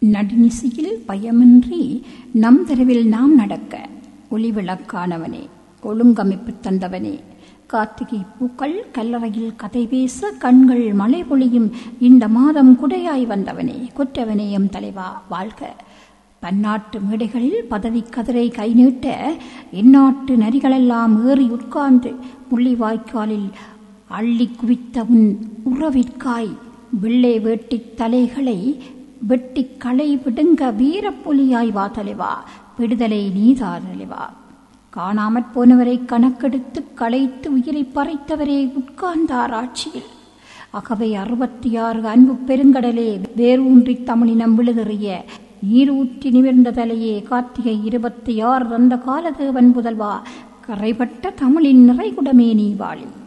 நடுநிசையில் பயமின்றி நம் தெருவில் நாம் நடக்க ஒளிவிளக்கானவனே ஒழுங்கமைப்பு தந்தவனே கார்த்திகை பூக்கள் கல்லறையில் கதை பேச கண்கள் மழை பொழியும் இந்த மாதம் குடையாய் வந்தவனே குற்றவனே எம் தலைவா வாழ்க பன்னாட்டு மேடைகளில் பதவி கதிரை கை நீட்ட எந்நாட்டு நரிகளெல்லாம் ஏறி உட்கார்ந்து முள்ளிவாய்க்காலில் அள்ளி குவித்த உன் உறவிற்காய் வெள்ளை வேட்டித் தலைகளை வெட்டி களை விடுங்க வீரப்புலியாய் வா தலைவா விடுதலை நீதா தலைவா காணாமற் போனவரை கணக்கெடுத்து களைத்து உயிரை பறைத்தவரே உட்கார்ந்தார் ஆட்சியில் அகவை அறுபத்தி ஆறு அன்பு பெருங்கடலே வேரூன்றி தமிழினம் விழுதெறிய நீரூற்றி நிமிர்ந்த தலையே கார்த்திகை இருபத்தி ஆறு அந்த காலதேவன் புதல்வா கரைபட்ட தமிழின் நிறைகுடமே நீ வாழி